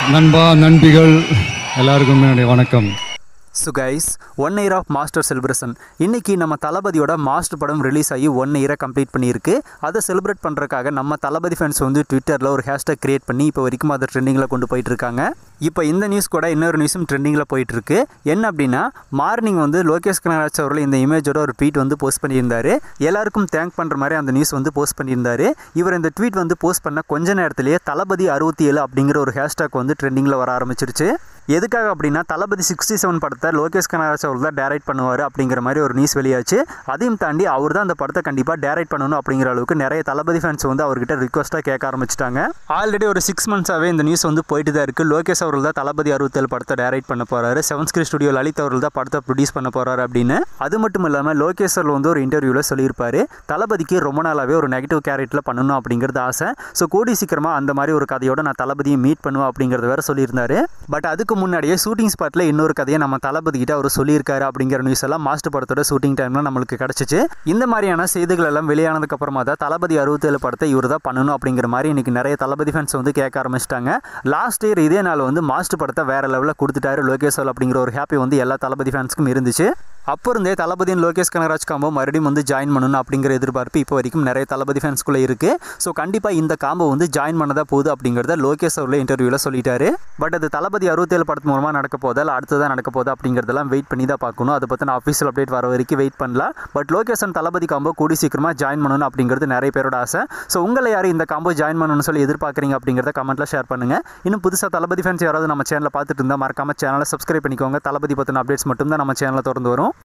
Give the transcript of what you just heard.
நண்பா நண்பிகள் எல்லாருக்கும் என்னுடைய வணக்கம் so guys one year of master celebration இன்னைக்கு நம்ம தளபதியோட மாஸ்டர் படம் ரிலீஸ் ஆகி ஒன் இயரை கம்ப்ளீட் பண்ணியிருக்கு அதை செலிப்ரேட் பண்ணுறதுக்காக நம்ம தளபதி ஃபேன்ஸ் வந்து ட்விட்டரில் ஒரு ஹேஷ்டாக் கிரியேட் பண்ணி இப்போ வரைக்கும் அதை ட்ரெண்டிங்கில் கொண்டு போயிட்டு இருக்காங்க இப்போ இந்த நியூஸ் கூட இன்னொரு நியூஸும் ட்ரெண்டிங்கில் போயிட்டு இருக்கு என்ன அப்படின்னா மார்னிங் வந்து லோகேஷ் கனகராஜ் அவர்கள் இந்த இமேஜோட ஒரு ட்வீட் வந்து போஸ்ட் பண்ணியிருந்தாரு எல்லாருக்கும் தேங்க் பண்ணுற மாதிரி அந்த நியூஸ் வந்து போஸ்ட் பண்ணியிருந்தாரு இவர் இந்த ட்வீட் வந்து போஸ்ட் பண்ண கொஞ்ச நேரத்திலேயே தளபதி அறுபத்தி ஏழு அப்படிங்கிற ஒரு ஹேஷ்டாக் வந்து ட்ரெண்டிங்கில் வர ஆரம்பிச்சிருச்சு எதுக்காக அப்படின்னா தளபதி சிக்ஸ்டி செவன் படத்தை லோகேஷ் கனகராஜ் அவர் தான் டேரக்ட் பண்ணுவார் அப்படிங்கிற மாதிரி ஒரு நியூஸ் வெளியாச்சு அதையும் தாண்டி அவர் தான் அந்த படத்தை கண்டிப்பாக டேரக்ட் பண்ணணும் அப்படிங்கிற அளவுக்கு நிறைய தளபதி ஃபேன்ஸ் வந்து அவர்கிட்ட ரிக்வஸ்ட்டாக கேட்க ஆரம்பிச்சிட்டாங்க ஆல்ரெடி ஒரு சிக்ஸ் மந்த்ஸாகவே இந்த நியூஸ் வந்து போயிட்டு தான் இருக்குது லோகேஷ் அவர்கள் தான் தளபதி அறுபத்தேழு படத்தை டேரக்ட் பண்ண போகிறாரு செவன் ஸ்கிரீன் ஸ்டுடியோ லலித் அவர்கள் தான் படத்தை ப்ரொடியூஸ் பண்ண போகிறாரு அப்படின்னு அது மட்டும் இல்லாமல் லோகேஷ் அவர்கள் வந்து ஒரு இன்டர்வியூவில் சொல்லியிருப்பாரு தளபதிக்கு ரொம்ப நாளாகவே ஒரு நெகட்டிவ் கேரக்டரில் பண்ணணும் அப்படிங்கிறது ஆசை ஸோ கூடி சீக்கிரமாக அந்த மாதிரி ஒரு கதையோட நான் தளபதியை மீட் பண்ணுவேன் அப்படிங்கிறத வேற சொல்லியிருந்தாரு பட் அதுக்கு முன்னாடியே ஷூட்டிங் ஸ்பாட்டில் இன்னொரு கதையை நம்ம தளபதி கிட்ட அவர் சொல்லியிருக்காரு அப்படிங்கிற நியூஸ் எல்லாம் மாஸ்டர் படத்தோட ஷூட்டிங் டைமில் நம்மளுக்கு கிடச்சிச்சு இந்த மாதிரியான செய்திகள் எல்லாம் வெளியானதுக்கு அப்புறமா தான் தளபதி அறுபத்தேழு படத்தை இவர் தான் பண்ணணும் அப்படிங்கிற மாதிரி இன்னைக்கு நிறைய தளபதி ஃபேன்ஸ் வந்து கேட்க ஆரம்பிச்சிட்டாங்க லாஸ்ட் இயர் இதே நாள் வந்து மாஸ்டர் படத்தை வேற லெவலில் கொடுத்துட்டாரு லோகேஷ் அவர்கள் அப்படிங்கிற ஒரு ஹாப்பி வந்து எல்லா தளபதி ஃபேன்ஸ்க்கும் இருந்துச்சு அப்போ இருந்தே தளபதியின் லோகேஷ் கனகராஜ் காம்போ மறுபடியும் வந்து ஜாயின் பண்ணணும் அப்படிங்கிற எதிர்பார்ப்பு இப்போ வரைக்கும் நிறைய தளபதி ஃபேன்ஸ்குள்ளே இருக்குது ஸோ கண்டிப்பாக இந்த காம்போ வந்து ஜாயின் பண்ணதா போகுது அப்படிங்கிறத லோகேஷ் அவர்களே இன்டர்வியூவில் சொல்லிட்டாரு பட் அது தளபதி அறுபத்தேழு படத்து மூலமாக நடக்க போதா இல்லை அடுத்ததாக நடக்க போதா அப்படிங்கிறதெல்லாம் வெயிட் பண்ணி தான் பார்க்கணும் அதை பற்றின அஃபீஷியல் அப்டேட் வர வரைக்கும் வெயிட் பண்ணலாம் but Lokesh and Thalapathy combo கூடி சீக்கிரமாக ஜாயின் பண்ணணும் அப்படிங்கிறது நிறைய பேரோட ஆசை ஸோ உங்களை யார் இந்த காம்போ ஜாயின் பண்ணணும்னு சொல்லி எதிர்பார்க்குறீங்க அப்படிங்கிறத கமெண்ட்டில் ஷேர் பண்ணுங்கள் இன்னும் புதுசாக தளபதி ஃபேன்ஸ் யாராவது நம்ம சேனலை பார்த்துட்டு இருந்தால் மறக்காம சேனலை சப்ஸ்கிரைப் பண்ணிக்கோங்க தளபதி பற்றின அப்டேட்ஸ் மட்டும் தான் நம்ம சேனலில் திறந்து வரும்